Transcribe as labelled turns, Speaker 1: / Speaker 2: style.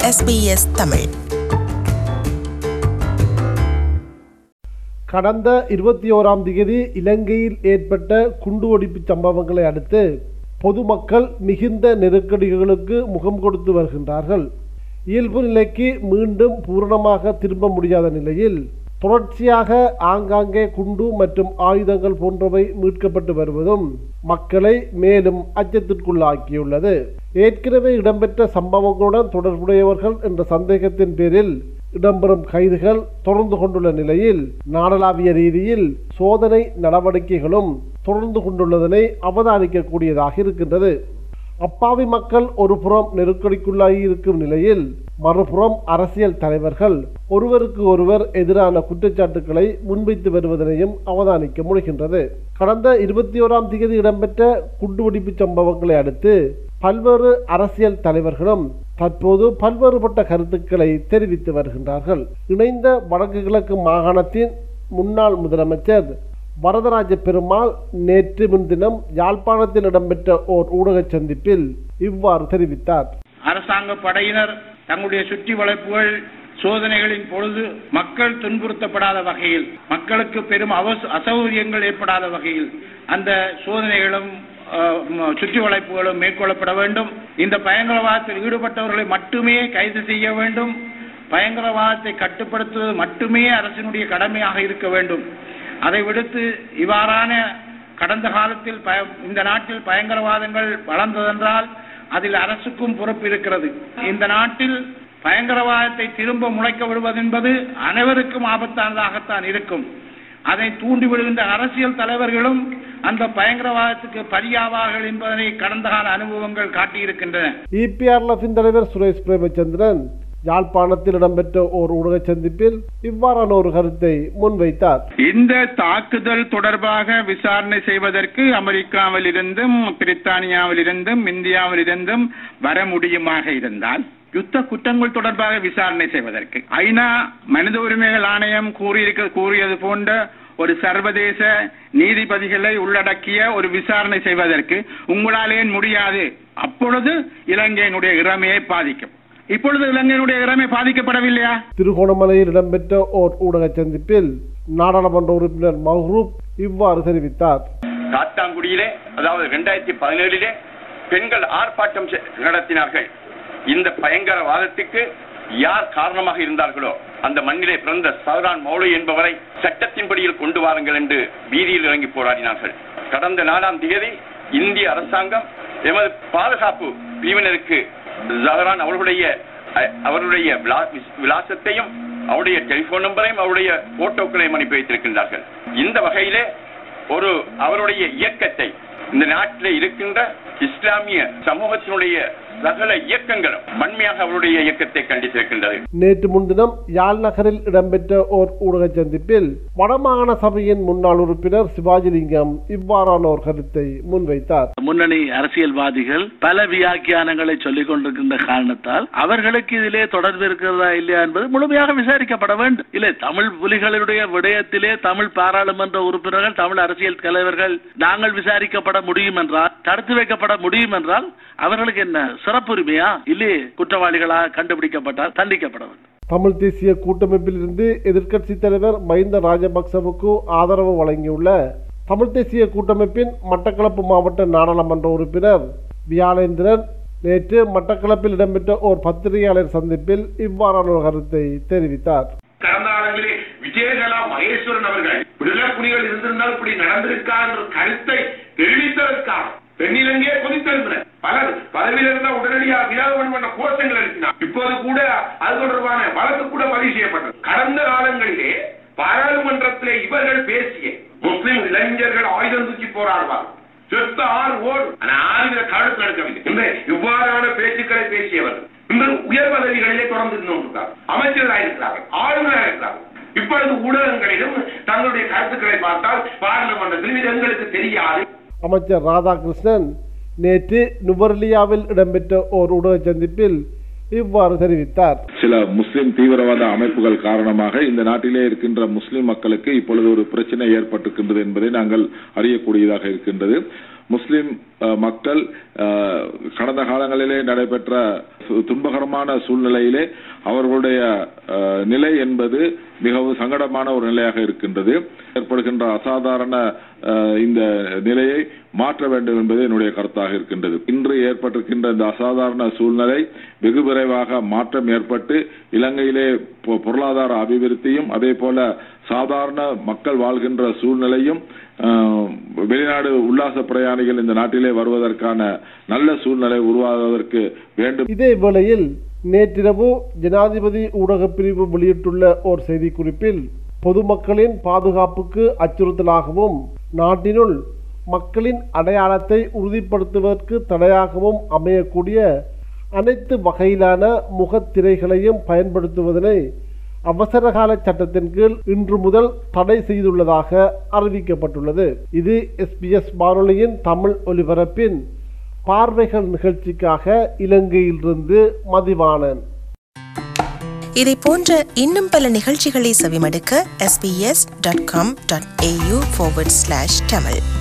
Speaker 1: SBS Tamil
Speaker 2: கடந்த இருபத்தி ஓராம் தேதி இலங்கையில் ஏற்பட்ட குண்டுவெடிப்பு சம்பவங்களை அடுத்து பொதுமக்கள் மிகுந்த நெருக்கடிகளுக்கு முகம் கொடுத்து வருகின்றார்கள் இயல்பு நிலைக்கு மீண்டும் பூரணமாக திரும்ப முடியாத நிலையில் தொடர்ச்சியாக ஆங்காங்கே குண்டு மற்றும் ஆயுதங்கள் போன்றவை மீட்கப்பட்டு வருவதும் மக்களை மேலும் அச்சத்திற்குள்ளாக்கியுள்ளது ஏற்கனவே இடம்பெற்ற சம்பவங்களுடன் தொடர்புடையவர்கள் என்ற சந்தேகத்தின் பேரில் இடம்பெறும் கைதுகள் தொடர்ந்து கொண்டுள்ள நிலையில் நாடளாவிய ரீதியில் சோதனை நடவடிக்கைகளும் தொடர்ந்து கொண்டுள்ளதனை அவதானிக்கக்கூடியதாக இருக்கின்றது அப்பாவி மக்கள் ஒரு புறம் நெருக்கடிக்குள்ளாகி இருக்கும் நிலையில் மறுபுறம் அரசியல் தலைவர்கள் ஒருவருக்கு ஒருவர் எதிரான குற்றச்சாட்டுக்களை முன்வைத்து வருவதனையும் அவதானிக்க முடிகின்றது கடந்த இருபத்தி ஓராம் தேதி இடம்பெற்ற குண்டுவெடிப்பு சம்பவங்களை அடுத்து பல்வேறு அரசியல் தலைவர்களும் தற்போது பல்வேறுபட்ட கருத்துக்களை தெரிவித்து வருகின்றார்கள் இணைந்த வடக்கு கிழக்கு மாகாணத்தின் முன்னாள் முதலமைச்சர் வரதராஜ பெருமாள் நேற்று முன்தினம் யாழ்ப்பாணத்தில் இடம்பெற்ற ஓர் ஊடக சந்திப்பில் இவ்வாறு தெரிவித்தார்
Speaker 3: அரசாங்க படையினர் தங்களுடைய சுற்றி வளைப்புகள் சோதனைகளின் பொழுது மக்கள் துன்புறுத்தப்படாத வகையில் மக்களுக்கு பெரும் அவச அசௌகரியங்கள் ஏற்படாத வகையில் அந்த சோதனைகளும் அஹ், ம- சுற்றி வளைப்புகளும் மேற்கொள்ளப்பட வேண்டும் இந்த பயங்கரவாதத்தில் ஈடுபட்டவர்களை மட்டுமே கைது செய்ய வேண்டும் பயங்கரவாதத்தை கட்டுப்படுத்துவது மட்டுமே அரசினுடைய கடமையாக இருக்க வேண்டும் அதை விடுத்து இவ்வாறான கடந்த காலத்தில் பய- இந்த நாட்டில் பயங்கரவாதங்கள் வளர்ந்ததென்றால் அதில் அரசுக்கும் பொறுப்பு இருக்கிறது இந்த நாட்டில் பயங்கரவாதத்தை திரும்ப முளைக்க விடுவது என்பது அனைவருக்கும் ஆபத்தானதாகத்தான் இருக்கும் அதை தூண்டிவிடுகின்ற அரசியல் தலைவர்களும் அந்த பயங்கரவாதத்துக்கு பலியாவார்கள் என்பதனை கடந்த கால அனுபவங்கள் காட்டியிருக்கின்றன
Speaker 2: இபிஆர்எஃபின் தலைவர் சுரேஷ் பிரேமச்சந்திரன் யாழ்ப்பாணத்தில் இடம்பெற்ற ஓர் ஊடக சந்திப்பில் இவ்வாறான ஒரு கருத்தை முன்வைத்தார்
Speaker 4: இந்த தாக்குதல் தொடர்பாக விசாரணை செய்வதற்கு அமெரிக்காவில் இருந்தும் பிரித்தானியாவில் இருந்தும் இந்தியாவில் இருந்தும் வர முடியுமாக இருந்தால் யுத்த குற்றங்கள் தொடர்பாக விசாரணை செய்வதற்கு ஐநா மனித உரிமைகள் ஆணையம் கூறியிருக்க கூறியது போன்ற ஒரு சர்வதேச நீதிபதிகளை உள்ளடக்கிய ஒரு விசாரணை செய்வதற்கு உங்களால் ஏன் முடியாது அப்பொழுது இலங்கையினுடைய இறமையை பாதிக்கும் இப்பொழுது இலங்கையினுடைய இறமை பாதிக்கப்படவில்லையா
Speaker 2: திருகோணமலையில் இடம்பெற்ற ஓர் ஊடக சந்திப்பில் நாடாளுமன்ற உறுப்பினர் மஹ்ரூப் இவ்வாறு தெரிவித்தார்
Speaker 5: காத்தாங்குடியிலே அதாவது ரெண்டாயிரத்தி பதினேழிலே பெண்கள் ஆர்ப்பாட்டம் செ- நடத்தினார்கள் இந்த பயங்கரவாதத்துக்கு யார் காரணமாக இருந்தார்களோ அந்த மண்ணிலே பிறந்த சஹரான் மௌலை என்பவரை சட்டத்தின்படியில் கொண்டு வாருங்கள் என்று வீதியில் இறங்கி போராடினார்கள் கடந்த நாலாம் தேதி இந்திய அரசாங்கம் எமது பாதுகாப்பு பிரிவினருக்கு ஜஹரான் அவர்களுடைய அ- அவருடைய விலா- விலாசத்தையும் அவருடைய டெலிபோன் நம்பரையும் அவருடைய போட்டோக்களையும் அனுப்பி வைத்திருக்கின்றார்கள் இந்த வகையிலே ஒரு அவருடைய இயக்கத்தை இந்த நாட்டிலே இருக்கின்ற இஸ்லாமிய சமூகத்தினுடைய சகல இயக்கங்களும் வன்மையாக அவருடைய இயக்கத்தை கண்டித்திருக்கின்றது
Speaker 2: நேற்று முன்தினம் யாழ் நகரில் இடம்பெற்ற ஓர் ஊடக சந்திப்பில் வடமாகாண சபையின் முன்னாள் உறுப்பினர் சிவாஜிலிங்கம் இவ்வாறான ஒரு கருத்தை முன்வைத்தார்
Speaker 6: முன்னணி அரசியல்வாதிகள் பல வியாக்கியானங்களை சொல்லிக் கொண்டிருக்கின்ற காரணத்தால் அவர்களுக்கு இதிலே தொடர்பு இருக்கிறதா இல்லையா என்பது முழுமையாக விசாரிக்கப்பட வேண்டும் இல்லை தமிழ் புலிகளுடைய விடயத்திலே தமிழ் பாராளுமன்ற உறுப்பினர்கள் தமிழ் அரசியல் தலைவர்கள் நாங்கள் விசாரிக்கப்பட முடியும் என்றால் தடுத்து வைக்கப்பட முடியும் என்றால் அவர்களுக்கு என்ன சிறப்புரிமையா இல்லையே குற்றவாளிகளாக கண்டுபிடிக்கப்பட்டால் தண்டிக்கப்பட வேண்டும்
Speaker 2: தமிழ் தேசிய கூட்டமைப்பில் இருந்து எதிர்க்கட்சி தலைவர் மஹிந்த ராஜபக்சவுக்கு ஆதரவு வழங்கியுள்ள தமிழ் தேசிய கூட்டமைப்பின் மட்டக்களப்பு மாவட்ட நாடாளுமன்ற உறுப்பினர் வியாழேந்திரன் நேற்று மட்டக்களப்பில் இடம்பெற்ற ஓர் பத்திரிகையாளர் சந்திப்பில் இவ்வாறான ஒரு கருத்தை தெரிவித்தார்
Speaker 7: கடந்த காலங்களிலே விஜயகலா மகேஸ்வரன் அவர்கள் விடுதலை புலிகள் இருந்திருந்தால் இப்படி நடந்திருக்கா என்ற கருத்தை தெரிவித்ததற்காக தென்னிலங்கையே கொதித்தெழுந்தன பலர் பதவியில் இருந்தால் உடனடியாக வியாபனம் பண்ண கோஷங்கள் எழுப்பினார் இப்போது கூட அது தொடர்பான வழக்கு கூட பதிவு செய்யப்பட்டது கடந்த காலங்களிலே பாராளுமன்றத்திலே இவர்கள் பேசிய முஸ்லிம் இளைஞர்கள் ஆயுதம் தூக்கி போராடுவார் செத்த ஆறு ஓடு ஆனா ஆறு கழுத்து நடக்கவில்லை இந்த இவ்வாறான பேச்சுக்களை பேசியவர்கள் இன்று உயர் பதவிகளிலே தொடர்ந்து இருந்து கொண்டிருக்கிறார் அமைச்சர்களாக இருக்கிறார்கள் ஆளுநராக இருக்கிறார்கள் இப்பொழுது ஊடகங்களிலும் தங்களுடைய கருத்துக்களை பார்த்தால் பாராளுமன்றத்தில் இது எங்களுக்கு தெரியாது
Speaker 2: அமைச்சர் ராதாகிருஷ்ணன் நேற்று நுவர்லியாவில் இடம்பெற்ற ஓர் ஊடக சந்திப்பில் இவ்வாறு தெரிவித்தார்
Speaker 8: சில முஸ்லிம் தீவிரவாத அமைப்புகள் காரணமாக இந்த நாட்டிலே இருக்கின்ற முஸ்லிம் மக்களுக்கு இப்பொழுது ஒரு பிரச்சனை ஏற்பட்டிருக்கின்றது என்பதை நாங்கள் அறியக்கூடியதாக இருக்கின்றது முஸ்லிம் அஹ், மக்கள் அஹ், கடந்த காலங்களிலே நடைபெற்ற சு- துன்பகரமான சூழ்நிலையிலே அவர்களுடைய அஹ், நிலை என்பது மிகவும் சங்கடமான ஒரு நிலையாக இருக்கின்றது ஏற்படுகின்ற அசாதாரண அஹ், இந்த நிலையை மாற்ற வேண்டும் என்பது என்னுடைய கருத்தாக இருக்கின்றது இன்று ஏற்பட்டிருக்கின்ற இந்த அசாதாரண சூழ்நிலை வெகு விரைவாக மாற்றம் ஏற்பட்டு இலங்கையிலே பொ- பொருளாதார அபிவிருத்தியும் அதே போல சாதாரண மக்கள் வாழ்கின்ற சூழ்நிலையும் அஹ், வெளிநாடு உல்லாச பிரயாணிகள் இந்த நாட்டிலே வருவதற்கான நல்ல சூழ்நிலை உருவாவதற்கு வேண்டும்
Speaker 2: இதே வேளையில் நேற்றிரவு ஜனாதிபதி ஊடகப் பிரிவு வெளியிட்டுள்ள ஓர் செய்திக்குறிப்பில் பொதுமக்களின் பாதுகாப்புக்கு அச்சுறுத்தலாகவும் நாட்டினுள் மக்களின் அடையாளத்தை உறுதிப்படுத்துவதற்கு தடையாகவும் அமையக்கூடிய அனைத்து வகையிலான முகத்திரைகளையும் பயன்படுத்துவதனை அவசரகால சட்டத்தின் கீழ் இன்று முதல் தடை செய்துள்ளதாக அறிவிக்கப்பட்டுள்ளது இது எஸ்பிஎஸ் வானொலியின் தமிழ் ஒலிபரப்பின் பார்வைகள் நிகழ்ச்சிக்காக இலங்கையிலிருந்து மதிவாணன்
Speaker 1: இதை போன்ற இன்னும் பல நிகழ்ச்சிகளை செவிமடுக்க sbs.com.au forward slash tamil